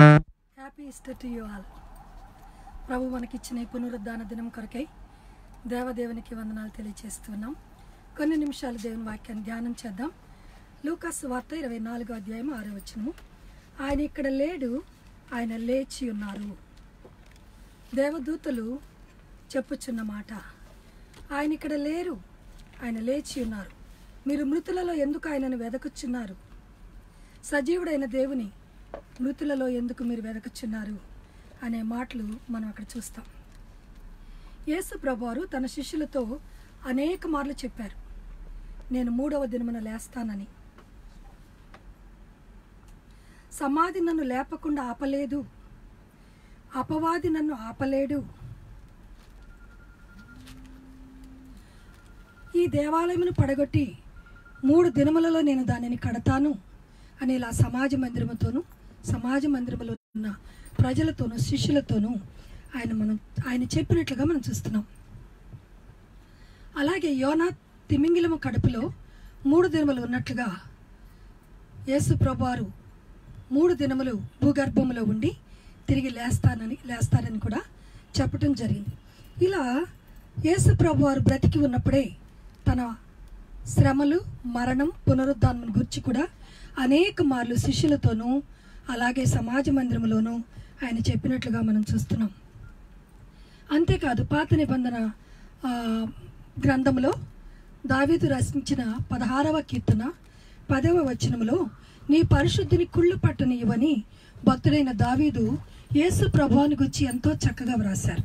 Happy Easter to you all ప్రభు మనకిచ్చిన ఈ పునరుద్ధాన దినం కొరకై దేవదేవునికి వందనాలు తెలియజేస్తున్నాం కొన్ని నిమిషాలు దేవుని వాక్యాన్ని ధ్యానం చేద్దాం లూకాస్ వార్త ఇరవై నాలుగో అధ్యాయం ఆరో వచనము ఆయన ఇక్కడ లేడు ఆయన లేచి ఉన్నారు దేవదూతలు చెప్పుచున్న మాట ఆయన ఇక్కడ లేరు ఆయన లేచి ఉన్నారు మీరు మృతులలో ఎందుకు ఆయనను వెదకుచున్నారు సజీవుడైన దేవుని మృతులలో ఎందుకు మీరు వెదకుచున్నారు అనే మాటలు మనం అక్కడ చూస్తాం యేసు ప్రభువారు తన శిష్యులతో అనేక మార్లు చెప్పారు నేను మూడవ దినమున లేస్తానని సమాధి నన్ను లేపకుండా ఆపలేదు అపవాది నన్ను ఆపలేడు ఈ దేవాలయమును పడగొట్టి మూడు దినములలో నేను దానిని కడతాను అని ఇలా సమాజ మందిరముతోనూ సమాజ మందిరములో ఉన్న ప్రజలతోనూ శిష్యులతోనూ ఆయన మనం ఆయన చెప్పినట్లుగా మనం చూస్తున్నాం అలాగే యోనా తిమింగిలము కడుపులో మూడు దినములు ఉన్నట్లుగా యేసు ప్రభువారు మూడు దినములు భూగర్భములో ఉండి తిరిగి లేస్తానని లేస్తారని కూడా చెప్పటం జరిగింది ఇలా యేసు ప్రభువారు బ్రతికి ఉన్నప్పుడే తన శ్రమలు మరణం పునరుద్ధానం గురించి కూడా అనేక మార్లు శిష్యులతోనూ అలాగే సమాజ మందిరంలోనూ ఆయన చెప్పినట్లుగా మనం చూస్తున్నాం అంతేకాదు పాత నిబంధన ఆ, గ్రంథంలో దావీదు రచించిన పదహారవ కీర్తన పదవ వచనములో నీ పరిశుద్ధిని కుళ్ళు పట్టనివ్వని భక్తుడైన దావీదు యేసు ప్రభువాని గురించి ఎంతో చక్కగా వ్రాశారు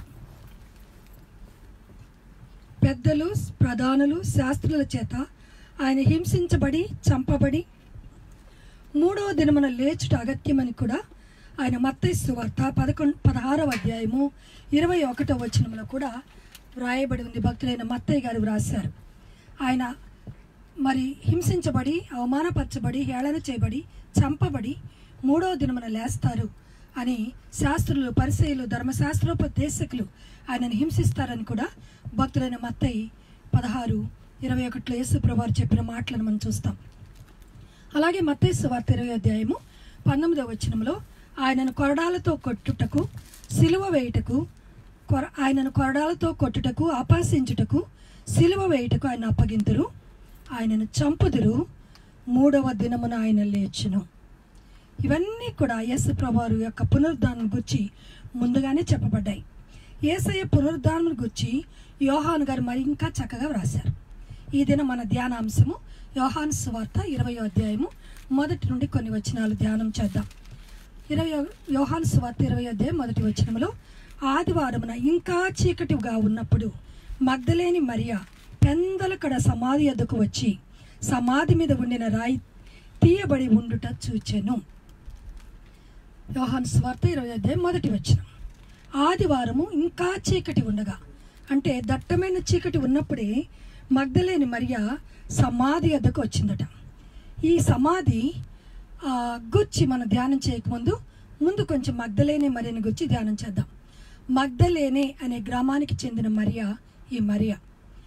పెద్దలు ప్రధానులు శాస్త్రుల చేత ఆయన హింసించబడి చంపబడి మూడవ దినమున లేచుట అగత్యమని కూడా ఆయన మత్తైసు వార్త పదకొండు పదహారవ అధ్యాయము ఇరవై ఒకటవ వచనంలో కూడా వ్రాయబడి ఉంది భక్తులైన మత్తయ్య గారు వ్రాశారు ఆయన మరి హింసించబడి అవమానపరచబడి హేళన చేయబడి చంపబడి మూడవ దినమున లేస్తారు అని శాస్త్రులు పరిచయులు ధర్మశాస్త్రోపదేశకులు ఆయనను హింసిస్తారని కూడా భక్తులైన మత్తయి పదహారు ఇరవై ఒకటిలో యేసుప్రభువారు చెప్పిన మాటలను మనం చూస్తాం అలాగే మత్తయి వార్త ఇరవై అధ్యాయము పంతొమ్మిదవ వచనంలో ఆయనను కొరడాలతో కొట్టుటకు సిలువ వేయుటకు కొర ఆయనను కొరడాలతో కొట్టుటకు అపహసించుటకు సిలువ వేయుటకు ఆయన అప్పగింతురు ఆయనను చంపుదురు మూడవ దినమున ఆయన లేచును ఇవన్నీ కూడా యేసు ప్రభువారు యొక్క పునరుద్ధానం గురించి ముందుగానే చెప్పబడ్డాయి యేసయ్య పునరుద్ధానం గురించి యోహాను గారు మరి ఇంకా చక్కగా వ్రాశారు ఈ దిన మన ధ్యానాంశము యోహాను సువార్త ఇరవై అధ్యాయము మొదటి నుండి కొన్ని వచనాలు ధ్యానం చేద్దాం ఇరవై యోహాను సువార్త ఇరవై అధ్యాయం మొదటి వచనములో ఆదివారమున ఇంకా చీకటిగా ఉన్నప్పుడు మగ్ధలేని మరియా పెందలకడ సమాధి ఎద్దకు వచ్చి సమాధి మీద ఉండిన రాయి తీయబడి ఉండుట చూచెను యోహాను స్వార్త ఇరవై అధ్యాయం మొదటి వచ్చిన ఆదివారము ఇంకా చీకటి ఉండగా అంటే దట్టమైన చీకటి ఉన్నప్పుడే మగ్ధలేని మరియా సమాధి వద్దకు వచ్చిందట ఈ సమాధి ఆ, గుచ్చి మనం ధ్యానం చేయకముందు ముందు కొంచెం మగ్ధలేనే మరియని గురించి ధ్యానం చేద్దాం మగ్ధలేనే అనే గ్రామానికి చెందిన మరియా ఈ మరియా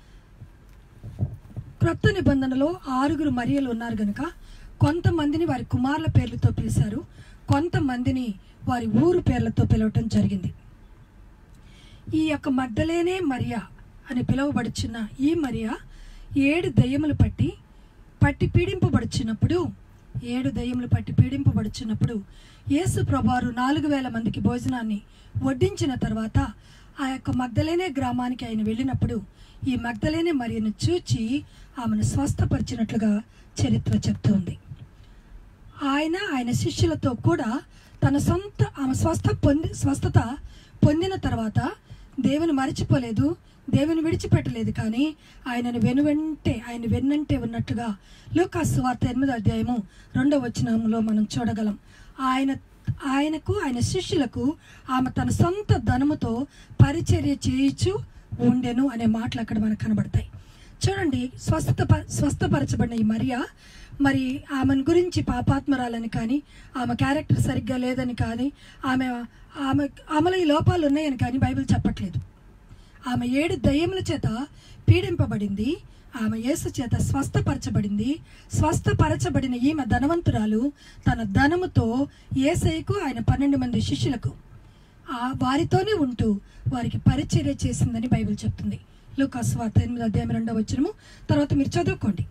క్రొత్త నిబంధనలో ఆరుగురు మరియలు ఉన్నారు గనుక కొంతమందిని వారి కుమారుల పేర్లతో పిలిచారు కొంతమందిని వారి ఊరు పేర్లతో పిలవటం జరిగింది ఈ యొక్క మగ్ధలేనే మరియా అని పిలువబడుచున్న ఈ మరియా ఏడు దయ్యములు పట్టి పట్టి పీడింపబడుచున్నప్పుడు ఏడు దయ్యములు పట్టి పీడింపబడుచున్నప్పుడు యేసు ప్రభువారు నాలుగు వేల మందికి భోజనాన్ని వడ్డించిన తర్వాత ఆ యొక్క మగ్ధలేనే గ్రామానికి ఆయన వెళ్ళినప్పుడు ఈ మగ్ధలేనే మరియను చూచి ఆమెను స్వస్థపరిచినట్లుగా చరిత్ర చెప్తుంది ఆయన ఆయన శిష్యులతో కూడా తన సొంత ఆమె స్వస్థ పొంది స్వస్థత పొందిన తర్వాత దేవుని మరిచిపోలేదు దేవుని విడిచిపెట్టలేదు కానీ ఆయనను వెనువెంటే ఆయన వెన్నంటే ఉన్నట్టుగా లూకాసు వార్త ఎనిమిదో అధ్యాయము రెండవ వచనంలో మనం చూడగలం ఆయన ఆయనకు ఆయన శిష్యులకు ఆమె తన సొంత ధనముతో పరిచర్య చేయించు ఉండెను అనే మాటలు అక్కడ మనకు కనబడతాయి చూడండి స్వస్థత స్వస్థపరచబడిన ఈ మరియా మరి ఆమెను గురించి పాపాత్మరాలని కానీ ఆమె క్యారెక్టర్ సరిగ్గా లేదని కానీ ఆమె ఆమె ఆమెలో ఈ లోపాలు ఉన్నాయని కానీ బైబిల్ చెప్పట్లేదు ఆమె ఏడు దయ్యముల చేత పీడింపబడింది ఆమె యేసు చేత స్వస్థపరచబడింది స్వస్థపరచబడిన ఈమె ధనవంతురాలు తన ధనముతో ఏసైకు ఆయన పన్నెండు మంది శిష్యులకు ఆ వారితోనే ఉంటూ వారికి పరిచర్య చేసిందని బైబిల్ చెప్తుంది లూకాస్ వార్త ఎనిమిది అధ్యాయం రెండవ వచ్చినము తర్వాత మీరు చదువుకోండి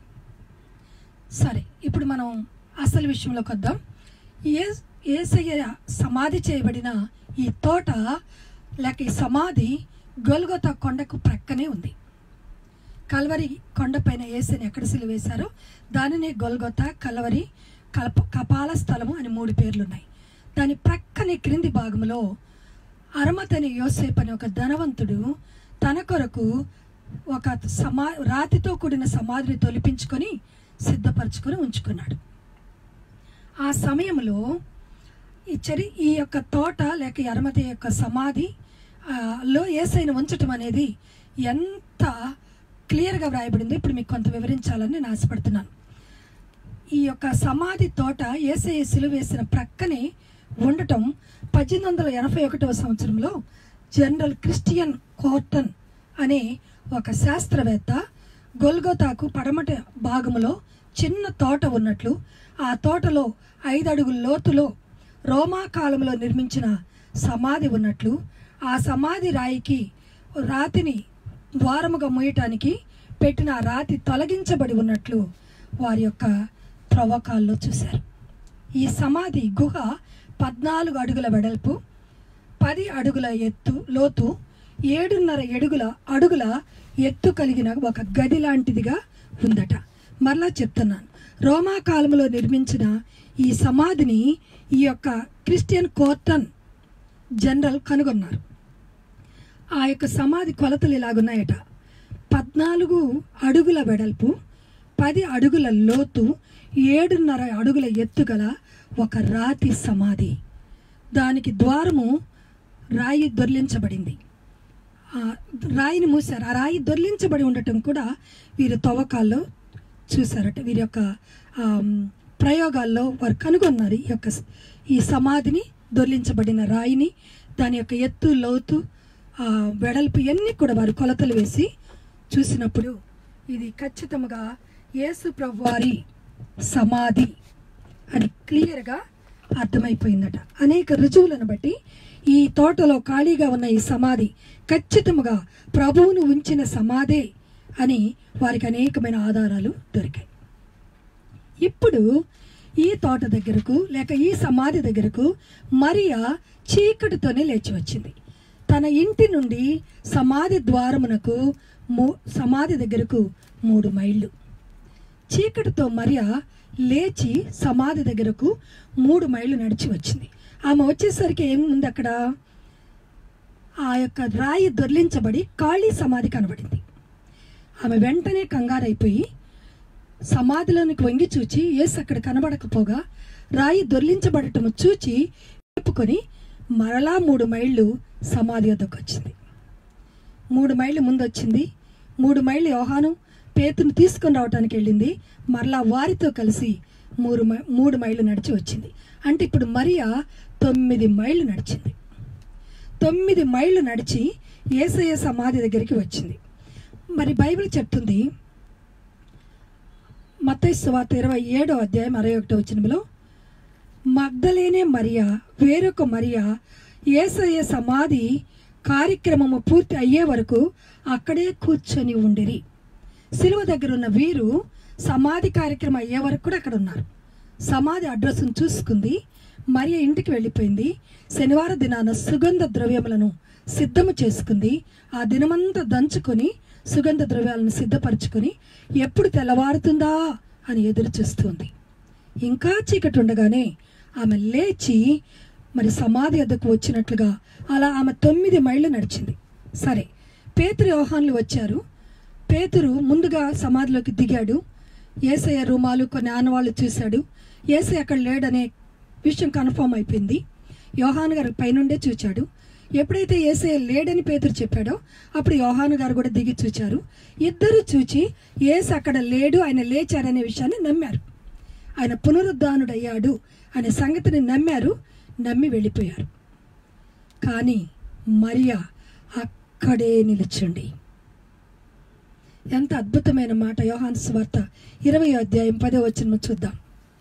సరే ఇప్పుడు మనం అసలు విషయంలోకి వద్దాం ఏ ఏసయ్య సమాధి చేయబడిన ఈ తోట లేక ఈ సమాధి గొల్గొత కొండకు ప్రక్కనే ఉంది కల్వరి కొండపైన ఏసని ఎక్కడ సిలువేశారో దానినే గొల్గొత కలవరి కలప కపాల స్థలము అని మూడు పేర్లు ఉన్నాయి దాని ప్రక్కనే క్రింది భాగంలో అరమతని యోసేపు అనే ఒక ధనవంతుడు తన కొరకు ఒక సమా రాతితో కూడిన సమాధిని తొలిపించుకొని సిద్ధపరచుకొని ఉంచుకున్నాడు ఆ సమయంలో ఈ చరి ఈ యొక్క తోట లేక ఈ అరమతి యొక్క సమాధి ఆ, లో ఏసైన ఉంచటం అనేది ఎంత క్లియర్గా వ్రాయబడిందో ఇప్పుడు మీకు కొంత వివరించాలని నేను ఆశపడుతున్నాను ఈ యొక్క సమాధి తోట ఏసఐ సిలువ వేసిన ప్రక్కనే ఉండటం పద్దెనిమిది వందల ఎనభై ఒకటవ సంవత్సరంలో జనరల్ క్రిస్టియన్ కోర్టన్ అనే ఒక శాస్త్రవేత్త గొల్గోతాకు పడమట భాగములో చిన్న తోట ఉన్నట్లు ఆ తోటలో ఐదు అడుగుల లోతులో రోమా కాలంలో నిర్మించిన సమాధి ఉన్నట్లు ఆ సమాధి రాయికి రాతిని ద్వారముగా మూయటానికి పెట్టిన ఆ రాతి తొలగించబడి ఉన్నట్లు వారి యొక్క త్రవ్వకాల్లో చూశారు ఈ సమాధి గుహ పద్నాలుగు అడుగుల వెడల్పు పది అడుగుల ఎత్తు లోతు ఏడున్నర అడుగుల అడుగుల ఎత్తు కలిగిన ఒక గది లాంటిదిగా ఉందట మరలా చెప్తున్నాను రోమా కాలంలో నిర్మించిన ఈ సమాధిని ఈ యొక్క క్రిస్టియన్ కోర్టన్ జనరల్ కనుగొన్నారు ఆ యొక్క సమాధి కొలతలు ఇలాగున్నాయట పద్నాలుగు అడుగుల వెడల్పు పది అడుగుల లోతు ఏడున్నర అడుగుల ఎత్తుగల ఒక రాతి సమాధి దానికి ద్వారము రాయి దొర్లించబడింది ఆ రాయిని మూసారు ఆ రాయి దొర్లించబడి ఉండటం కూడా వీరి తవ్వకాల్లో చూశారట వీరి యొక్క ఆమ్, ప్రయోగాల్లో వారు కనుగొన్నారు ఈ యొక్క స- ఈ సమాధిని దొర్లించబడిన రాయిని దాని యొక్క ఎత్తు లోతు ఆ, వెడల్పు ఇవన్నీ కూడా వారు కొలతలు వేసి చూసినప్పుడు ఇది ఖచ్చితంగా యేసు ప్రభు వారి సమాధి అని క్లియర్గా అర్థమైపోయిందట అనేక రుజువులను బట్టి ఈ తోటలో ఖాళీగా ఉన్న ఈ సమాధి ఖచ్చితముగా ప్రభువును ఉంచిన సమాధే అని వారికి అనేకమైన ఆధారాలు దొరికాయి ఇప్పుడు ఈ తోట దగ్గరకు లేక ఈ సమాధి దగ్గరకు మరియా చీకటితోనే లేచి వచ్చింది తన ఇంటి నుండి సమాధి ద్వారమునకు మూ సమాధి దగ్గరకు మూడు మైళ్ళు చీకటితో మరియా లేచి సమాధి దగ్గరకు మూడు మైళ్ళు నడిచి వచ్చింది ఆమె వచ్చేసరికి ఏముంది అక్కడ ఆ యొక్క రాయి దొర్లించబడి ఖాళీ సమాధి కనబడింది ఆమె వెంటనే కంగారైపోయి సమాధిలోనికి వంగి చూచి ఏసు అక్కడ కనబడకపోగా రాయి దొర్లించబడటము చూచి చెప్పుకొని మరలా మూడు మైళ్ళు సమాధి వద్దకు వచ్చింది మూడు మైళ్ళు ముందు వచ్చింది మూడు మైళ్ళు యోహాను పేతును తీసుకొని రావడానికి వెళ్ళింది మరలా వారితో కలిసి మూడు మై మూడు మైళ్ళు నడిచి వచ్చింది అంటే ఇప్పుడు మరియా తొమ్మిది మైళ్ళు నడిచింది తొమ్మిది మైళ్ళు నడిచి ఏసయ్య సమాధి దగ్గరికి వచ్చింది మరి బైబిల్ చెప్తుంది మత్తయి సువార్త ఇరవై ఏడో అధ్యాయం అరవై ఒకటో వచ్చినలో మగ్ధలేనే మరియా వేరొక మరియా ఏసయ్య సమాధి కార్యక్రమము పూర్తి అయ్యే వరకు అక్కడే కూర్చొని ఉండిరి సిలువ దగ్గర ఉన్న వీరు సమాధి కార్యక్రమం అయ్యే వరకు కూడా అక్కడ ఉన్నారు సమాధి అడ్రస్ను చూసుకుంది మరియ ఇంటికి వెళ్ళిపోయింది శనివారం దినాన సుగంధ ద్రవ్యములను సిద్ధము చేసుకుంది ఆ దినమంతా దంచుకొని సుగంధ ద్రవ్యాలను సిద్ధపరచుకొని ఎప్పుడు తెల్లవారుతుందా అని ఎదురు చూస్తుంది ఇంకా చీకటి ఉండగానే ఆమె లేచి మరి సమాధి వద్దకు వచ్చినట్లుగా అలా ఆమె తొమ్మిది మైళ్ళు నడిచింది సరే పేతురు యోహాన్లు వచ్చారు పేతురు ముందుగా సమాధిలోకి దిగాడు ఏసయ్య రూమాలు కొన్ని ఆనవాళ్ళు చూశాడు ఏసయ్య అక్కడ లేడనే విషయం కన్ఫర్మ్ అయిపోయింది యోహాన్ గారు పైనుండే చూచాడు ఎప్పుడైతే ఏసయ్య లేడని పేతురు చెప్పాడో అప్పుడు యోహాను గారు కూడా దిగి చూచారు ఇద్దరు చూచి ఏసు అక్కడ లేడు ఆయన లేచారనే విషయాన్ని నమ్మారు ఆయన పునరుద్ధానుడయ్యాడు అనే సంగతిని నమ్మారు నమ్మి వెళ్ళిపోయారు కానీ మరియా అక్కడే నిలుచుండి ఎంత అద్భుతమైన మాట యోహాను సువార్త ఇరవై అధ్యాయం పదో వచ్చిన చూద్దాం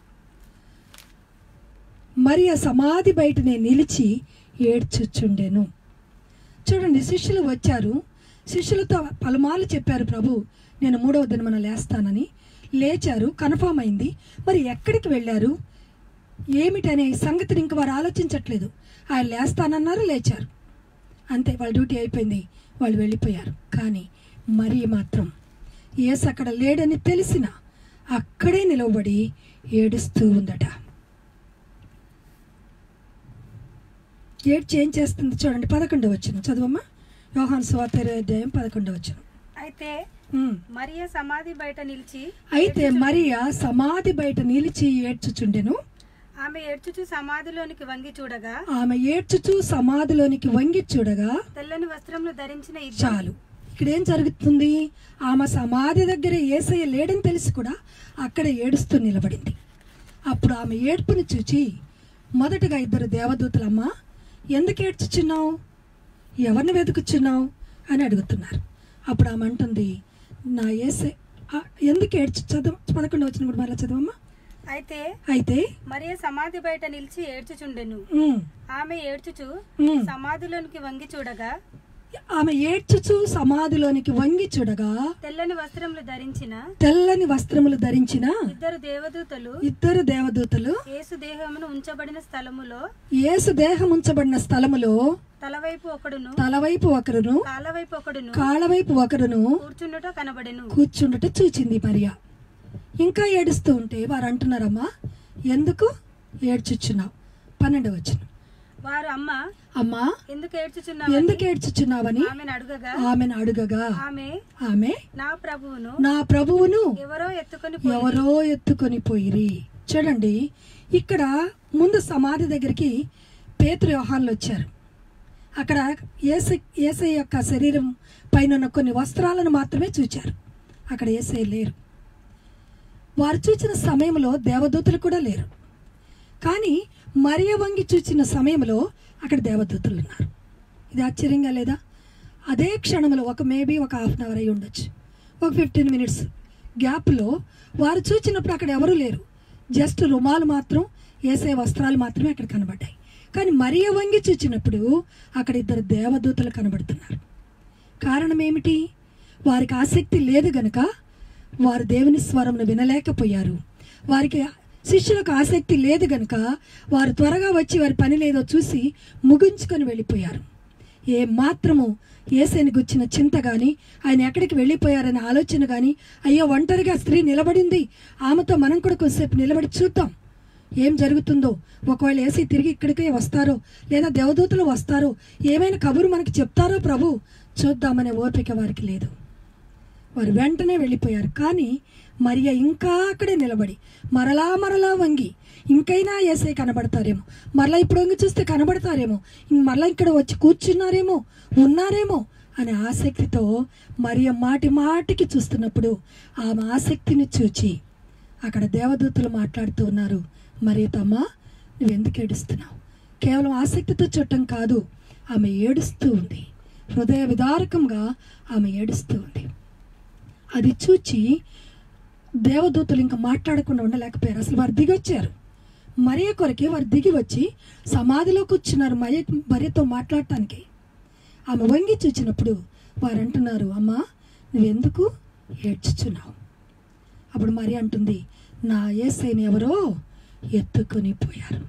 మరియ సమాధి బయటనే నిలిచి ఏడ్చుచుండెను చూడండి శిష్యులు వచ్చారు శిష్యులతో పలుమార్లు చెప్పారు ప్రభు నేను మూడవ దినమున లేస్తానని లేచారు కన్ఫామ్ అయింది మరి ఎక్కడికి వెళ్ళారు ఏమిటనే సంగతిని ఇంక వారు ఆలోచించట్లేదు ఆయన లేస్తానన్నారు లేచారు అంతే వాళ్ళ డ్యూటీ అయిపోయింది వాళ్ళు వెళ్ళిపోయారు కానీ మరి మాత్రం ఏసు అక్కడ లేడని తెలిసిన అక్కడే నిలవబడి ఏడుస్తూ ఉందట ఏడ్చి ఏం చేస్తుంది చూడండి పదకొండవ వచ్చిన చదువమ్మా యోహాన్ స్వాత ఇరవై అధ్యాయం పదకొండవ వచ్చిన అయితే మరియ సమాధి బయట నిలిచి అయితే మరియా సమాధి బయట నిలిచి ఏడ్చుచుండెను ఆమె ఏడ్చుచు సమాధిలోనికి వంగి చూడగా ఆమె ఏడ్చుచూ సమాధిలోనికి వంగి చూడగా తెల్లని వస్త్రములు ధరించిన ఇద్దరు చాలు ఇక్కడ ఏం జరుగుతుంది ఆమె సమాధి దగ్గర ఏసయ్య లేడని తెలిసి కూడా అక్కడ ఏడుస్తూ నిలబడింది అప్పుడు ఆమె ఏడ్పుని చూచి మొదటగా ఇద్దరు దేవదూతలమ్మ ఎందుకు ఏడ్చుచున్నావు ఎవరిని వెతుకుచున్నావు అని అడుగుతున్నారు అప్పుడు ఆమె అంటుంది నా ఏసే ఆ, ఎందుకు ఏడ్చు చదువు పదకొండు వచ్చిన కూడా మళ్ళీ చదవమ్మా అయితే అయితే మరియ సమాధి బయట నిలిచి ఏడ్చుచుండెను ఉమ్, ఆమె ఏడ్చుచు ఉమ్. సమాధిలోనికి వంగి చూడగా ఆమె ఏడ్చుచూ సమాధిలోనికి వంగి చూడగా తెల్లని వస్త్రములు ధరించిన తెల్లని వస్త్రములు ధరించిన ఇద్దరు దేవదూతలు ఇద్దరు దేవదూతలు యేసు దేహమును ఉంచబడిన స్థలములో యేసు దేహం ఉంచబడిన స్థలములో తలవైపు ఒకడును తలవైపు ఒకరును కాలవైపు ఒకడును కాళ్ళవైపు ఒకరును కూర్చుండుట కనబడెను కూర్చుండుట చూచింది మరియా ఇంకా ఏడుస్తూ ఉంటే వారు అంటున్నారమ్మా ఎందుకు ఏడ్చుచున్నావు పన్నెండు వచ్చిన వారు అమ్మ అమ్మా ఎందుకు ఏడ్చుచున్నావు ఎందుకు ఏడ్చుచున్నావని ఆమెను అడుగగా ఆమెను అడుగగా ఆమె ఆమె నా ప్రభువును నా ప్రభువును ఎవరో ఎత్తుకొని పోయి ఎవరో ఎత్తుకొని పోయిరి చూడండి ఇక్కడ ముందు సమాధి దగ్గరికి పేతురు యోహాన్లు వచ్చారు అక్కడ ఏసై ఏసై యొక్క శరీరం పైన ఉన్న కొన్ని వస్త్రాలను మాత్రమే చూచారు అక్కడ ఏసై లేరు వారు చూచిన సమయంలో దేవదూతలు కూడా లేరు కానీ మరియ వంగి చూచిన సమయంలో అక్కడ దేవదూతలు ఉన్నారు ఇది ఆశ్చర్యంగా లేదా అదే క్షణంలో ఒక మేబీ ఒక హాఫ్ అన్ అవర్ అయి ఉండొచ్చు ఒక ఫిఫ్టీన్ మినిట్స్ గ్యాప్లో వారు చూచినప్పుడు అక్కడ ఎవరూ లేరు జస్ట్ రుమాలు మాత్రం వేసే వస్త్రాలు మాత్రమే అక్కడ కనబడ్డాయి కానీ మరియ వంగి చూచినప్పుడు అక్కడ ఇద్దరు దేవదూతలు కనబడుతున్నారు కారణం ఏమిటి వారికి ఆసక్తి లేదు గనుక వారు దేవుని స్వరంను వినలేకపోయారు వారికి శిష్యులకు ఆసక్తి లేదు గనుక వారు త్వరగా వచ్చి వారి పని లేదో చూసి ముగించుకొని వెళ్ళిపోయారు ఏ మాత్రము ఏసైని గుచ్చిన చింత కానీ ఆయన ఎక్కడికి వెళ్ళిపోయారనే ఆలోచన కానీ అయ్యో ఒంటరిగా స్త్రీ నిలబడింది ఆమెతో మనం కూడా కొద్దిసేపు నిలబడి చూద్దాం ఏం జరుగుతుందో ఒకవేళ ఏసీ తిరిగి ఇక్కడికే వస్తారో లేదా దేవదూతలు వస్తారో ఏమైనా కబురు మనకి చెప్తారో ప్రభు చూద్దామనే ఓపిక వారికి లేదు వారు వెంటనే వెళ్ళిపోయారు కానీ మరియ ఇంకా అక్కడే నిలబడి మరలా మరలా వంగి ఇంకైనా ఏసై కనబడతారేమో మరలా ఇప్పుడు వంగి చూస్తే కనబడతారేమో ఇంక మరలా ఇక్కడ వచ్చి కూర్చున్నారేమో ఉన్నారేమో అనే ఆసక్తితో మరియ మాటి మాటికి చూస్తున్నప్పుడు ఆమె ఆసక్తిని చూచి అక్కడ దేవదూతలు మాట్లాడుతూ ఉన్నారు మరి తమ్మా నువ్వెందుకు ఏడుస్తున్నావు కేవలం ఆసక్తితో చూడటం కాదు ఆమె ఏడుస్తూ ఉంది హృదయ విదారకంగా ఆమె ఏడుస్తూ ఉంది అది చూచి దేవదూతలు ఇంకా మాట్లాడకుండా ఉండలేకపోయారు అసలు వారు దిగొచ్చారు మరియ కొరకే వారు దిగి వచ్చి సమాధిలో కూర్చున్నారు మరియ మరియతో మాట్లాడటానికి ఆమె వంగి చూచినప్పుడు వారు అంటున్నారు అమ్మా నువ్వెందుకు ఏడ్చుచున్నావు అప్పుడు మరి అంటుంది నా ఏసైని ఎవరో ఎత్తుకొని పోయారు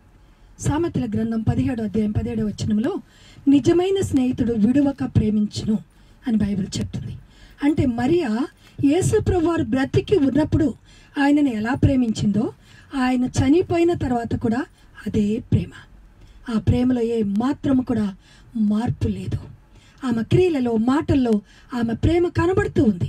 సామెతల గ్రంథం పదిహేడు అధ్యాయం పదిహేడు వచనంలో నిజమైన స్నేహితుడు విడువక ప్రేమించును అని బైబిల్ చెప్తుంది అంటే మరియా యేసు ప్రభువారు బ్రతికి ఉన్నప్పుడు ఆయనను ఎలా ప్రేమించిందో ఆయన చనిపోయిన తర్వాత కూడా అదే ప్రేమ ఆ ప్రేమలో ఏ మాత్రము కూడా మార్పు లేదు ఆమె క్రియలలో మాటల్లో ఆమె ప్రేమ కనబడుతూ ఉంది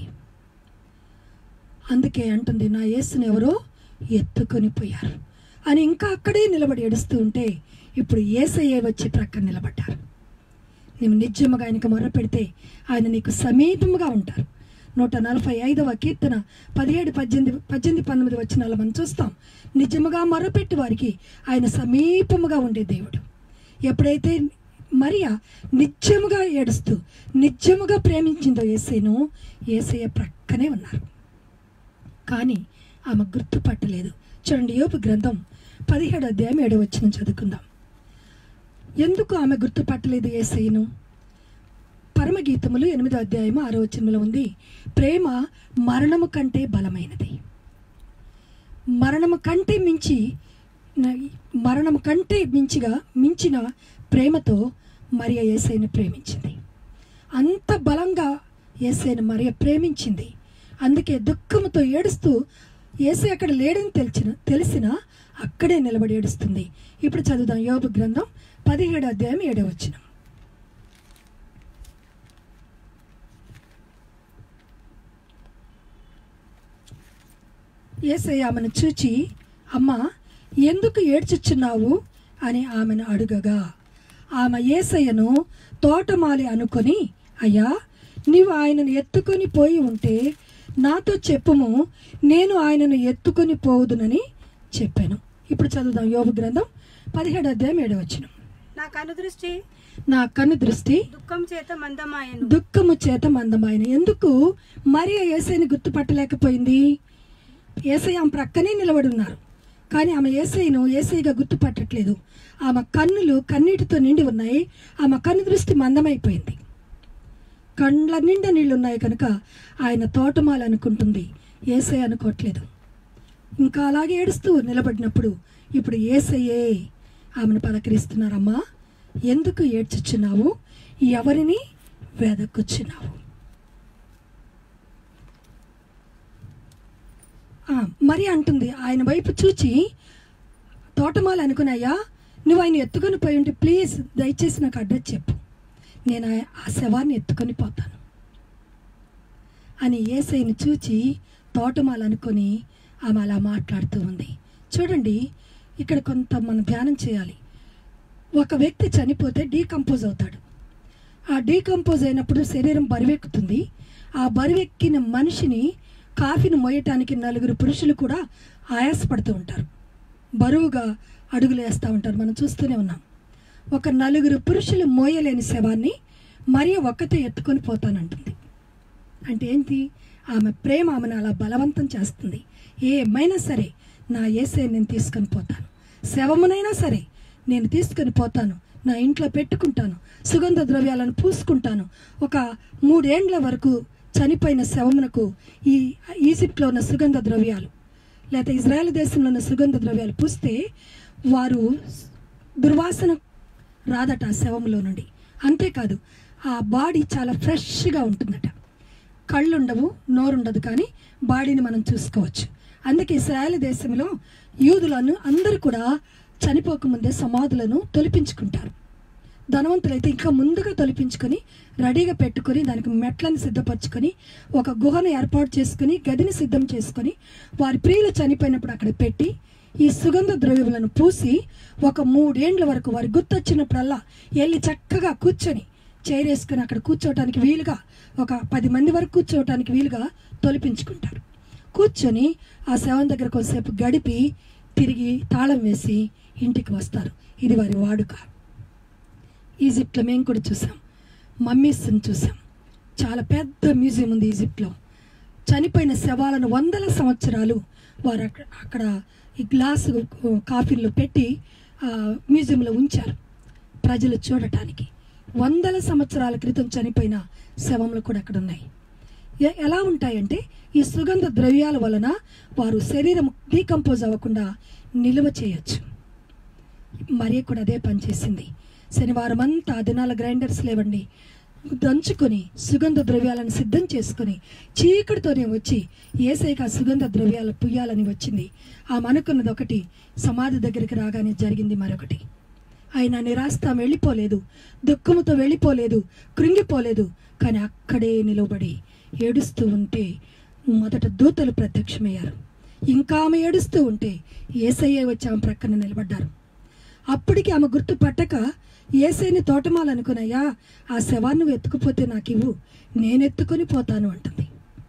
అందుకే అంటుంది నా యేసుని ఎవరో ఎత్తుకొని పోయారు అని ఇంకా అక్కడే నిలబడి ఏడుస్తూ ఉంటే ఇప్పుడు ఏసయ్యే వచ్చి ప్రక్కన నిలబడ్డారు నీవు నిజముగా ఆయనకు మొర్ర పెడితే ఆయన నీకు సమీపముగా ఉంటారు నూట నలభై ఐదవ కీర్తన పదిహేడు పద్దెనిమిది పద్దెనిమిది పంతొమ్మిది వచ్చినాలు మనం చూస్తాం నిజముగా మొర్రపెట్టి వారికి ఆయన సమీపముగా ఉండే దేవుడు ఎప్పుడైతే మరియా నిత్యముగా ఏడుస్తూ నిత్యముగా ప్రేమించిందో ఏసైను ఏసయ్య ప్రక్కనే ఉన్నారు కానీ ఆమె గుర్తుపట్టలేదు చూడండి యోపు గ్రంథం పదిహేడు అధ్యాయం ఏడవ వచ్చిన చదువుకుందాం ఎందుకు ఆమె గుర్తుపట్టలేదు ఏసయ్యను పరమగీతములు ఎనిమిదో అధ్యాయము ఆరో వచనంలో ఉంది ప్రేమ మరణము కంటే బలమైనది మరణము కంటే మించి న- మరణము కంటే మించిగా మించిన ప్రేమతో మరియ ఏసైని ప్రేమించింది అంత బలంగా ఏసైని మరియ ప్రేమించింది అందుకే దుఃఖముతో ఏడుస్తూ ఏసై అక్కడ లేడని తెలిసిన తెలిసిన అక్కడే నిలబడి ఏడుస్తుంది ఇప్పుడు చదువుదాం యోబు గ్రంథం పదిహేడు అధ్యాయం ఏడవ వచనం ఏసై ఆమెను చూచి అమ్మా ఎందుకు ఏడ్చుచున్నావు అని ఆమెను అడుగగా ఆమె ఏసయ్యను తోటమాలి అనుకొని అయ్యా నీవు ఆయనను ఎత్తుకొని పోయి ఉంటే నాతో చెప్పుము నేను ఆయనను ఎత్తుకొని పోవుదునని చెప్పాను ఇప్పుడు చదువుదాం యోగ గ్రంథం పదిహేడు అధ్యాయం ఏడవచ్చును నా కనుదృష్టి నా కన్ను దృష్టి దుఃఖం చేత మందమాయను దుఃఖము చేత మందమైన ఎందుకు మరియ ఏసైని గుర్తుపట్టలేకపోయింది ఏసై ఆమె ప్రక్కనే నిలబడి ఉన్నారు కానీ ఆమె ఏసైను ఏసైగా గుర్తుపట్టట్లేదు ఆమె కన్నులు కన్నీటితో నిండి ఉన్నాయి ఆమె కన్ను దృష్టి మందమైపోయింది కండ్ల నిండా నీళ్ళు ఉన్నాయి కనుక ఆయన తోటమాల అనుకుంటుంది ఏసై అనుకోవట్లేదు ఇంకా అలాగే ఏడుస్తూ నిలబడినప్పుడు ఇప్పుడు ఏసయ్యే ఆమెను పలకరిస్తున్నారమ్మా ఎందుకు ఏడ్చుచున్నావు ఎవరిని వెదకుచున్నావు ఆ, మరి అంటుంది ఆయన వైపు చూచి తోటమాల అనుకున్నాయా నువ్వు ఆయన ఎత్తుకొని పోయి ఉంటే ప్లీజ్ దయచేసి నాకు అడ్రస్ చెప్పు నేను ఆ- ఆ శవాన్ని ఎత్తుకొని పోతాను అని ఏసైని చూచి తోటమాల అనుకొని ఆమె అలా మాట్లాడుతూ ఉంది చూడండి ఇక్కడ కొంత మనం ధ్యానం చేయాలి ఒక వ్యక్తి చనిపోతే డీకంపోజ్ అవుతాడు ఆ డీకంపోజ్ అయినప్పుడు శరీరం బరువెక్కుతుంది ఆ బరువెక్కిన మనిషిని కాఫీని మోయటానికి నలుగురు పురుషులు కూడా ఆయాసపడుతూ ఉంటారు బరువుగా అడుగులు వేస్తూ ఉంటారు మనం చూస్తూనే ఉన్నాం ఒక నలుగురు పురుషులు మోయలేని శవాన్ని మరియు ఒక్కతే ఎత్తుకొని పోతానంటుంది అంటే ఏంటి ఆమె ప్రేమ ఆమెను అలా బలవంతం చేస్తుంది ఏమైనా సరే నా ఏసే నేను తీసుకొని పోతాను శవమునైనా సరే నేను తీసుకొని పోతాను నా ఇంట్లో పెట్టుకుంటాను సుగంధ ద్రవ్యాలను పూసుకుంటాను ఒక మూడేండ్ల వరకు చనిపోయిన శవమునకు ఈ ఈజిప్ట్లో ఉన్న సుగంధ ద్రవ్యాలు లేకపోతే ఇజ్రాయెల్ దేశంలో ఉన్న సుగంధ ద్రవ్యాలు పూస్తే వారు దుర్వాసన రాదట ఆ శవంలో నుండి అంతేకాదు ఆ బాడీ చాలా ఫ్రెష్గా ఉంటుందట కళ్ళు ఉండవు నోరుండదు కానీ బాడీని మనం చూసుకోవచ్చు అందుకే ఇస్రాయల్ దేశంలో యూదులను అందరూ కూడా చనిపోకముందే సమాధులను తొలిపించుకుంటారు ధనవంతులైతే ఇంకా ముందుగా తొలిపించుకొని రెడీగా పెట్టుకొని దానికి మెట్లను సిద్ధపరచుకొని ఒక గుహను ఏర్పాటు చేసుకొని గదిని సిద్ధం చేసుకొని వారి ప్రియులు చనిపోయినప్పుడు అక్కడ పెట్టి ఈ సుగంధ ద్రవ్యములను పూసి ఒక మూడేండ్ల వరకు వారి గుర్తొచ్చినప్పుడల్లా వెళ్ళి చక్కగా కూర్చొని చేరేసుకొని అక్కడ కూర్చోవటానికి వీలుగా ఒక పది మంది వరకు కూర్చోవటానికి వీలుగా తొలిపించుకుంటారు కూర్చొని ఆ శవం దగ్గర కొంతసేపు గడిపి తిరిగి తాళం వేసి ఇంటికి వస్తారు ఇది వారి వాడుక ఈజిప్ట్లో మేము కూడా చూసాం మమ్మీస్ని చూసాం చాలా పెద్ద మ్యూజియం ఉంది ఈజిప్ట్లో చనిపోయిన శవాలను వందల సంవత్సరాలు వారు అక్కడ అక్కడ ఈ గ్లాసు కాఫీల్లో పెట్టి ఆ, మ్యూజియంలో ఉంచారు ప్రజలు చూడటానికి వందల సంవత్సరాల క్రితం చనిపోయిన శవములు కూడా అక్కడ ఉన్నాయి ఎ- ఎలా ఉంటాయంటే ఈ సుగంధ ద్రవ్యాల వలన వారు శరీరం డీకంపోజ్ అవ్వకుండా నిల్వ చేయొచ్చు మరియ కూడా అదే పని చేసింది శనివారం అంతా ఆ దినాల గ్రైండర్స్ లేవండి దంచుకొని సుగంధ ద్రవ్యాలను సిద్ధం చేసుకొని చీకటితోనే వచ్చి ఏసైకి ఆ సుగంధ ద్రవ్యాలు పుయ్యాలని వచ్చింది ఆమె అనుకున్నది ఒకటి సమాధి దగ్గరికి రాగానే జరిగింది మరొకటి ఆయన నిరాస్త వెళ్ళిపోలేదు దుఃఖముతో వెళ్ళిపోలేదు కృంగిపోలేదు కానీ అక్కడే నిలబడి ఏడుస్తూ ఉంటే మొదట దూతలు ప్రత్యక్షమయ్యారు ఇంకా ఆమె ఏడుస్తూ ఉంటే ఏసయ్యే వచ్చి ఆమె ప్రక్కన నిలబడ్డారు అప్పటికి ఆమె గుర్తు పట్టక ఏసైని తోటమాలనుకునయ్యా ఆ శవాన్ని నువ్వు ఎత్తుకుపోతే నాకు ఇవ్వు నేను ఎత్తుకొని పోతాను అంటుంది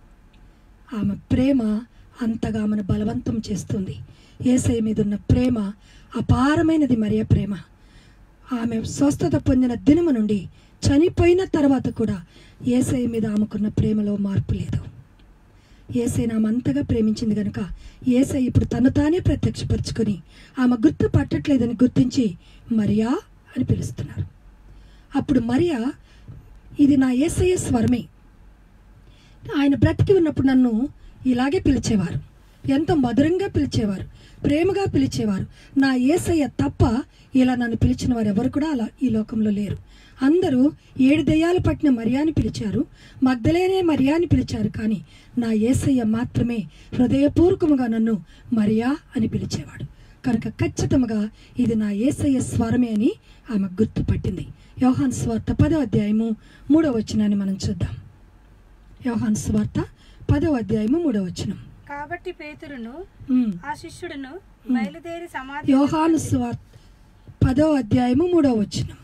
ఆమె ప్రేమ అంతగా ఆమెను బలవంతం చేస్తుంది ఏసై మీద ఉన్న ప్రేమ అపారమైనది మరియ ప్రేమ ఆమె స్వస్థత పొందిన దినము నుండి చనిపోయిన తర్వాత కూడా ఏసై మీద ఆమెకున్న ప్రేమలో మార్పు లేదు ఏసై ఆమె అంతగా ప్రేమించింది కనుక ఏసై ఇప్పుడు తను తానే ప్రత్యక్షపరుచుకొని ఆమె గుర్తు పట్టట్లేదని గుర్తించి మరియా అని పిలుస్తున్నారు అప్పుడు మరియా ఇది నా ఏసయ్య స్వరమే ఆయన బ్రతికి ఉన్నప్పుడు నన్ను ఇలాగే పిలిచేవారు ఎంత మధురంగా పిలిచేవారు ప్రేమగా పిలిచేవారు నా ఏసయ్య తప్ప ఇలా నన్ను పిలిచిన వారు ఎవరు కూడా అలా ఈ లోకంలో లేరు అందరూ ఏడు దెయ్యాలు పట్టిన మరియాని పిలిచారు మగ్ధలేనే మరియాని పిలిచారు కానీ నా ఏసయ్య మాత్రమే హృదయపూర్వకముగా నన్ను మరియా అని పిలిచేవాడు కనుక ఖచ్చితంగా ఇది నా ఏసయ్య స్వరమే అని ఆమె గుర్తుపట్టింది యోహాన్ స్వార్త పదో అధ్యాయము మూడో వచనాన్ని మనం చూద్దాం యోహాన్ స్వార్త పదో అధ్యాయము మూడో వచనం కాబట్టి పేతురును ఉమ్. ఆ శిష్యుడును బయలుదేరి సమాధి యోహాను స్వార్త పదో అధ్యాయము మూడో వచనం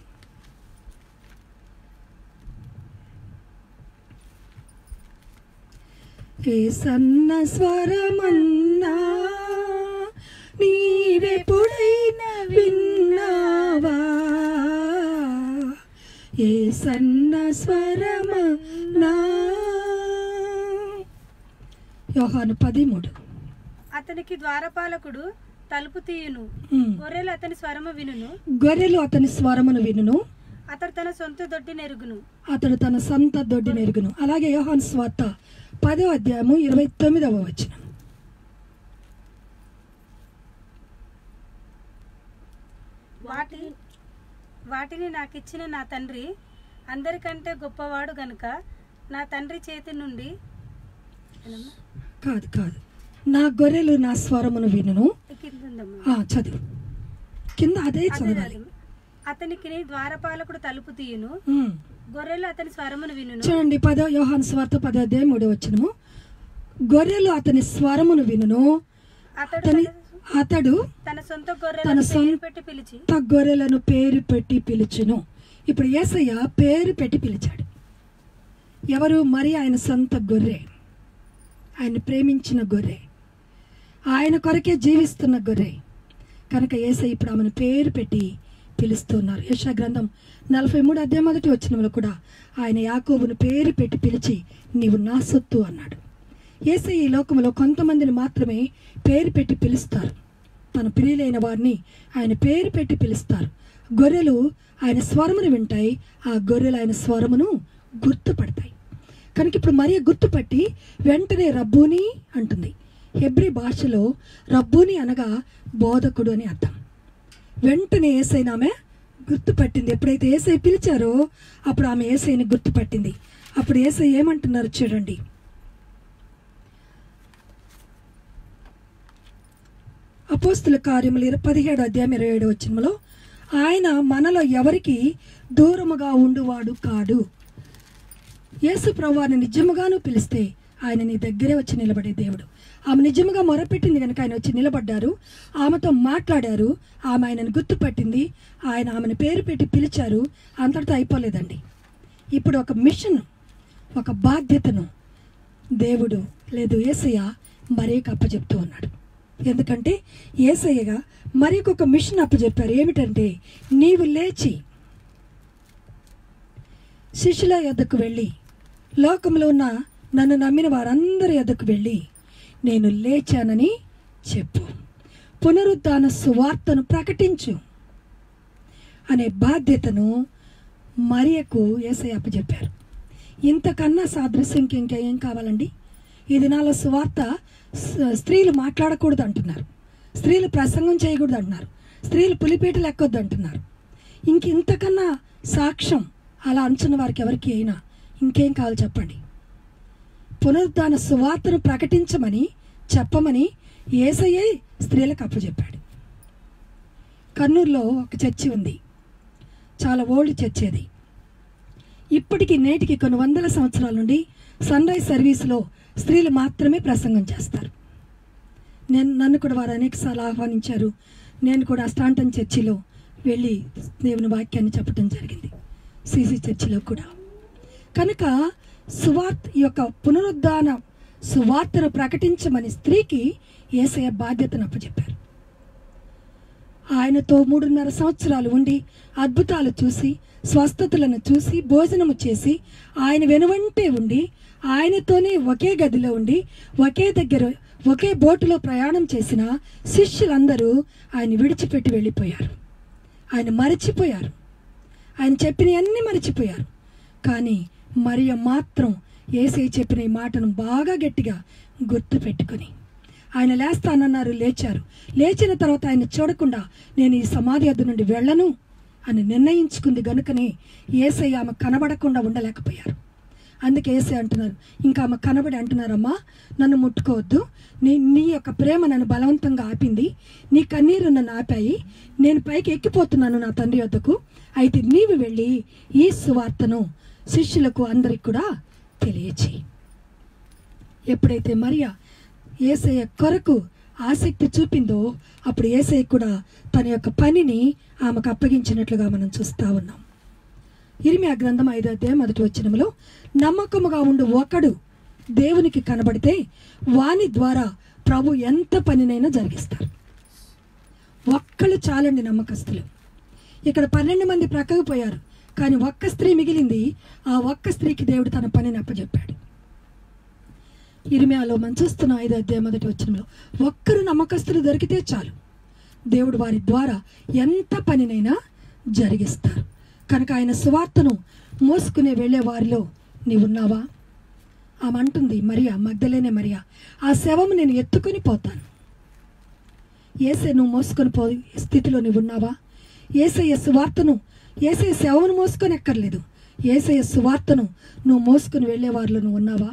ఏ సన్న స్వరమన్నా నీవెప్పుడైనా విన్నావా ఏ సన్న స్వరమన్నా యోహాను పదిమూడు అతనికి ద్వారపాలకుడు తలుపు తీయును ఉమ్. గొర్రెలు అతని స్వరము వినును గొర్రెలు అతని స్వరమును వినును అతడు తన సొంత దొడ్డి నెరుగును అతడు తన సొంత దొడ్డి నెరుగును అలాగే యోహాన్ స్వార్త పదో అధ్యాయము ఇరవై తొమ్మిదవ వచనం వాటి వాటిని నాకు ఇచ్చిన నా తండ్రి అందరికంటే గొప్పవాడు గనుక నా తండ్రి చేతి నుండి ఏనమ్మా? కాదు కాదు నా గొర్రెలు నా స్వరమును వినును కింద ఉందమ్మా. ఆ, చదువు కింద అదే అదే చదవాలి రాదు. అతనికి ద్వారపాలకుడు తలుపు తీయును ఉమ్. గొర్రెలు అతని స్వరమును వినును చూడండి పదో యోహాన్ స్వార్త పదో అధ్యాయం మూడో వచనము గొర్రెలు అతని స్వరమును వినును అతడు అతని తన- అతడు తన సొంత తన గొర్రెలను సొంత- పేరు పెట్టి పిలిచి కొత్త గొర్రెలను పేరు పెట్టి పిలుచును ఇప్పుడు యేసయ్య పేరు పెట్టి పిలిచాడు ఎవరు మరి ఆయన సొంత గొర్రె ఆయన ప్రేమించిన గొర్రె ఆయన కొరకే జీవిస్తున్న గొర్రె కనుక యేసయ్య ఇప్పుడు ఆమెను పేరు పెట్టి పిలుస్తున్నారు యశా గ్రంథం నలభై మూడు అధ్యాయం మొదటి వచ్చినంలో కూడా ఆయన యాకోబును పేరు పెట్టి పిలిచి నీవు నా సొత్తు అన్నాడు యేసయ్య ఈ లోకంలో కొంతమందిని మాత్రమే పేరు పెట్టి పిలుస్తారు తన ప్రియులైన వారిని ఆయన పేరు పెట్టి పిలుస్తారు గొర్రెలు ఆయన స్వరమును వింటాయి ఆ గొర్రెలు ఆయన స్వరమును గుర్తుపడతాయి కనుక ఇప్పుడు మరియ గుర్తుపట్టి వెంటనే రబ్బూని అంటుంది హెబ్రి భాషలో రబ్బూని అనగా బోధకుడు అని అర్థం వెంటనే ఏసైన ఆమె గుర్తుపట్టింది ఎప్పుడైతే ఏసై పిలిచారో అప్పుడు ఆమె ఏసైని గుర్తుపట్టింది అప్పుడు ఏసై ఏమంటున్నారు చూడండి అపోస్తుల కార్యములు ఇర- పదిహేడు అధ్యాయం ఇరవై ఏడు వచ్చినలో ఆయన మనలో ఎవరికి దూరముగా ఉండువాడు కాడు యేసు ప్రభువారిని నిజముగాను పిలిస్తే ఆయన నీ దగ్గరే వచ్చి నిలబడే దేవుడు ఆమె నిజముగా మొరపెట్టింది కనుక ఆయన వచ్చి నిలబడ్డారు ఆమెతో మాట్లాడారు ఆమె ఆయనను గుర్తుపట్టింది ఆయన ఆమెను పేరు పెట్టి పిలిచారు అంతటితో అయిపోలేదండి ఇప్పుడు ఒక మిషన్ ఒక బాధ్యతను దేవుడు లేదు ఏసయ్య మరీకి అప్పచెప్తూ ఉన్నాడు ఎందుకంటే ఏసయ్యగా మరీకి ఒక మిషన్ అప్పచెప్పారు ఏమిటంటే నీవు లేచి శిష్యుల యొద్దకు వెళ్ళి లోకంలో ఉన్న నన్ను నమ్మిన వారందరి యొద్దకు వెళ్ళి నేను లేచానని చెప్పు పునరుద్ధాన సువార్తను ప్రకటించు అనే బాధ్యతను మరియకు ఏసై అప్పచెప్పారు ఇంతకన్నా సాదృశ్యం ఇంకా ఏం కావాలండి ఈ దినాల సువార్త స- స్త్రీలు మాట్లాడకూడదు అంటున్నారు స్త్రీలు ప్రసంగం చేయకూడదు అంటున్నారు స్త్రీలు పులిపీటలు ఎక్కొద్దు అంటున్నారు ఇంక ఇంతకన్నా సాక్ష్యం అలా అంచున్న వారికి ఎవరికి అయినా ఇంకేం కావాలి చెప్పండి పునరుద్ధాన సువార్తను ప్రకటించమని చెప్పమని ఏసయ్యే స్త్రీలకు అప్పచెప్పాడు కర్నూలులో ఒక చర్చి ఉంది చాలా ఓల్డ్ చర్చి అది ఇప్పటికి నేటికి కొన్ని వందల సంవత్సరాల నుండి సన్ రైజ్ సర్వీస్లో స్త్రీలు మాత్రమే ప్రసంగం చేస్తారు నేను నన్ను కూడా వారు అనేకసార్లు ఆహ్వానించారు నేను కూడా స్టాంటన్ చర్చిలో వెళ్ళి దేవుని వాక్యాన్ని చెప్పడం జరిగింది సిసి చర్చిలో కూడా కనుక సువార్త ఈ యొక్క పునరుద్ధాన సువార్తను ప్రకటించమని స్త్రీకి ఏసయ బాధ్యతను అప్పచెప్పారు ఆయనతో మూడున్నర సంవత్సరాలు ఉండి అద్భుతాలు చూసి స్వస్థతలను చూసి భోజనము చేసి ఆయన వెనువంటే ఉండి ఆయనతోనే ఒకే గదిలో ఉండి ఒకే దగ్గర ఒకే బోటులో ప్రయాణం చేసిన శిష్యులందరూ ఆయన విడిచిపెట్టి వెళ్ళిపోయారు ఆయన మరచిపోయారు ఆయన చెప్పినవన్నీ మరచిపోయారు కానీ మరియ మాత్రం ఏసై చెప్పిన ఈ మాటను బాగా గట్టిగా గుర్తు పెట్టుకుని ఆయన లేస్తానన్నారు లేచారు లేచిన తర్వాత ఆయన చూడకుండా నేను ఈ సమాధి అద్దు నుండి వెళ్ళను అని నిర్ణయించుకుంది గనుకనే ఏసై ఆమె కనబడకుండా ఉండలేకపోయారు అందుకే ఏసై అంటున్నారు ఇంకా ఆమె కనబడి అంటున్నారమ్మా నన్ను ముట్టుకోవద్దు నీ నీ యొక్క ప్రేమ నన్ను బలవంతంగా ఆపింది నీ కన్నీరు నన్ను ఆపాయి నేను పైకి ఎక్కిపోతున్నాను నా తండ్రి వద్దకు అయితే నీవు వెళ్ళి ఈ సువార్తను శిష్యులకు అందరికి కూడా తెలియచేయి ఎప్పుడైతే మరియా ఏసయ్య కొరకు ఆసక్తి చూపిందో అప్పుడు ఏసయ్య కూడా తన యొక్క పనిని ఆమెకు అప్పగించినట్లుగా మనం చూస్తా ఉన్నాం ఇరిమియా గ్రంథం ఐదో అధ్యాయం మొదటి వచ్చినములో నమ్మకముగా ఉండు ఒకడు దేవునికి కనబడితే వాని ద్వారా ప్రభు ఎంత పనినైనా జరిగిస్తారు ఒక్కళ్ళు చాలండి నమ్మకస్తులు ఇక్కడ పన్నెండు మంది ప్రక్కకు పోయారు కానీ ఒక్క స్త్రీ మిగిలింది ఆ ఒక్క స్త్రీకి దేవుడు తన పనిని అప్పచెప్పాడు ఇరిమియాలో మనం చూస్తున్న ఐదో అధ్యాయం మొదటి వచ్చినలో ఒక్కరు నమ్మకస్తులు దొరికితే చాలు దేవుడు వారి ద్వారా ఎంత పనినైనా జరిగిస్తారు కనుక ఆయన సువార్తను మోసుకునే వెళ్ళే వారిలో నీవున్నావా ఆమె అంటుంది మరియా మగ్ధలేనే మరియా ఆ శవము నేను ఎత్తుకొని పోతాను ఏసే నువ్వు మోసుకొని పో స్థితిలో నువ్వు ఉన్నావా ఏసయ్య సువార్తను ఏసయ్య శవమును మోసుకొని ఎక్కర్లేదు ఏసయ్య సువార్తను నువ్వు మోసుకొని వెళ్ళే వారిలో నువ్వు ఉన్నావా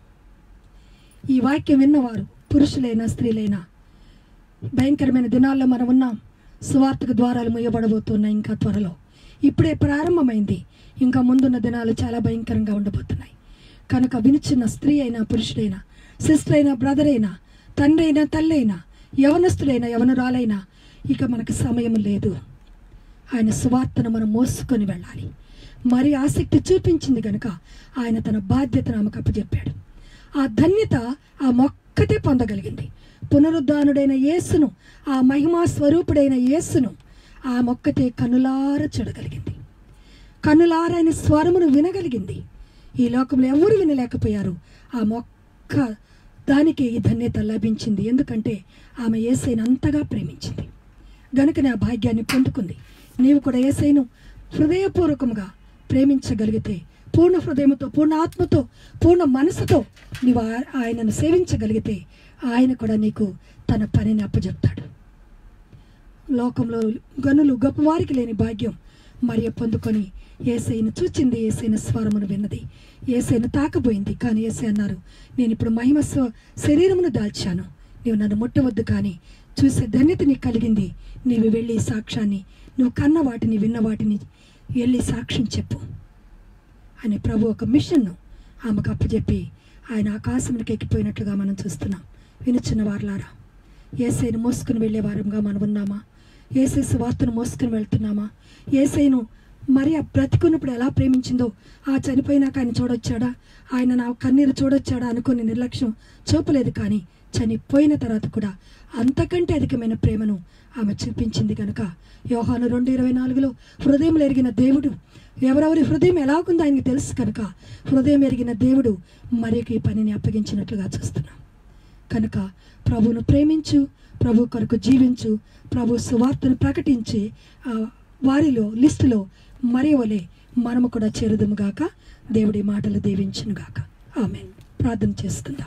ఈ వాక్యం విన్నవారు పురుషులైనా స్త్రీలైనా భయంకరమైన దినాల్లో మనం ఉన్నాం సువార్తకు ద్వారాలు మూయబడబోతున్నాయి ఇంకా త్వరలో ఇప్పుడే ప్రారంభమైంది ఇంకా ముందున్న దినాలు చాలా భయంకరంగా ఉండబోతున్నాయి కనుక వినుచున్న స్త్రీ అయినా పురుషుడైనా సిస్టర్ అయినా బ్రదర్ అయినా తండ్రి అయినా తల్లి అయినా యవనస్తుడైనా యవనురాలైనా ఇక మనకు సమయం లేదు ఆయన సువార్తను మనం మోసుకొని వెళ్ళాలి మరి ఆసక్తి చూపించింది గనుక ఆయన తన బాధ్యతను ఆమెకు అప్పచెప్పాడు ఆ ధన్యత ఆ మొక్కతే పొందగలిగింది పునరుద్ధానుడైన యేసును ఆ మహిమా స్వరూపుడైన యేసును ఆ మొక్కతే కనులార చూడగలిగింది కనులారైన స్వరమును వినగలిగింది ఈ లోకంలో ఎవరు వినలేకపోయారు ఆ మొక్క దానికి ఈ ధన్యత లభించింది ఎందుకంటే ఆమె ఏసైని అంతగా ప్రేమించింది గనుకనే ఆ భాగ్యాన్ని పొందుకుంది నీవు కూడా ఏసైను హృదయపూర్వకంగా ప్రేమించగలిగితే పూర్ణ హృదయంతో పూర్ణ ఆత్మతో పూర్ణ మనసుతో నీవు ఆ- ఆయనను సేవించగలిగితే ఆయన కూడా నీకు తన పనిని అప్పచెప్తాడు లోకంలో గనులు గొప్పవారికి లేని భాగ్యం మరియ పొందుకొని ఏసైను చూచింది ఏసైన స్వరమును విన్నది ఏసైను తాకబోయింది కానీ ఏసై అన్నారు నేను ఇప్పుడు మహిమ స్వ శరీరమును దాల్చాను నీవు నన్ను ముట్టవద్దు కానీ చూసే ధన్యత నీకు కలిగింది నీవు వెళ్ళి ఈ సాక్ష్యాన్ని నువ్వు కన్న వాటిని విన్న వాటిని వెళ్ళి సాక్ష్యం చెప్పు అని ప్రభు ఒక మిషన్ను ఆమెకు అప్పచెప్పి ఆయన ఆకాశమునికి ఎక్కిపోయినట్లుగా మనం చూస్తున్నాం వినుచున్న వారులారా ఏసైను మోసుకుని వెళ్ళే వారంగా మనం ఉన్నామా ఏసై సువార్తను మోసుకుని వెళ్తున్నామా ఏసైను మరి ఆ బ్రతికున్నప్పుడు ఎలా ప్రేమించిందో ఆ చనిపోయినాక ఆయన చూడొచ్చాడా ఆయన నా కన్నీరు చూడొచ్చాడా అనుకుని నిర్లక్ష్యం చూపలేదు కానీ చనిపోయిన తర్వాత కూడా అంతకంటే అధికమైన ప్రేమను ఆమె చూపించింది కనుక యోహాను రెండు ఇరవై నాలుగులో హృదయం ఎరిగిన దేవుడు ఎవరెవరి హృదయం ఎలాగుందో ఆయనకి తెలుసు కనుక హృదయం ఎరిగిన దేవుడు మరియకి ఈ పనిని అప్పగించినట్లుగా చూస్తున్నాం కనుక ప్రభువును ప్రేమించు ప్రభు కొరకు జీవించు ప్రభు సువార్తను ప్రకటించి ఆ వారిలో లిస్టులో మరి వలె మనము కూడా చేరుదుముగాక దేవుడి మాటలు దీవించునుగాక ఆమె ప్రార్థన చేసుకుందాం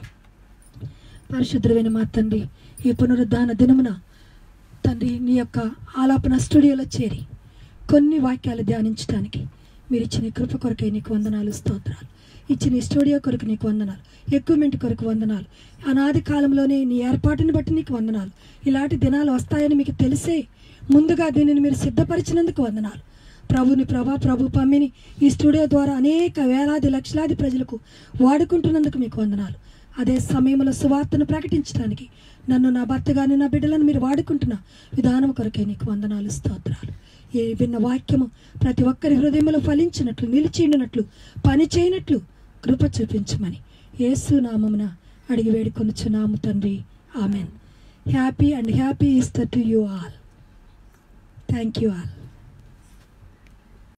పరిశుద్ధమైన మా తండ్రి ఈ పునరుద్ధాన దినమున తండ్రి నీ యొక్క ఆలాపన స్టూడియోలో చేరి కొన్ని వాక్యాలు ధ్యానించడానికి మీరు ఇచ్చిన ఈ కృప కొరకై నీకు వందనాలు స్తోత్రాలు ఇచ్చిన ఈ స్టూడియో కొరకు నీకు వందనాలు ఎక్విప్మెంట్ కొరకు వందనాలు అనాది కాలంలోనే నీ ఏర్పాటుని బట్టి నీకు వందనాలు ఇలాంటి దినాలు వస్తాయని మీకు తెలిసే ముందుగా దీనిని మీరు సిద్ధపరిచినందుకు వందనాలు ప్రభుని ప్రభా ప్రభు పమ్మిని ఈ స్టూడియో ద్వారా అనేక వేలాది లక్షలాది ప్రజలకు వాడుకుంటున్నందుకు మీకు వందనాలు అదే సమయంలో సువార్తను ప్రకటించడానికి నన్ను నా భర్త గాని నా బిడ్డలను మీరు వాడుకుంటున్న విధానం కొరకే నీకు వందనాలు స్తోత్రాలు ఏ విన్న వాక్యము ప్రతి ఒక్కరి హృదయంలో ఫలించినట్లు నిలిచిండినట్లు పని చేయనట్లు కృప చూపించమని యేసు నామమున అడిగి వేడుకొనుచున్నాము తండ్రి amen happy and happy Easter to you all thank you all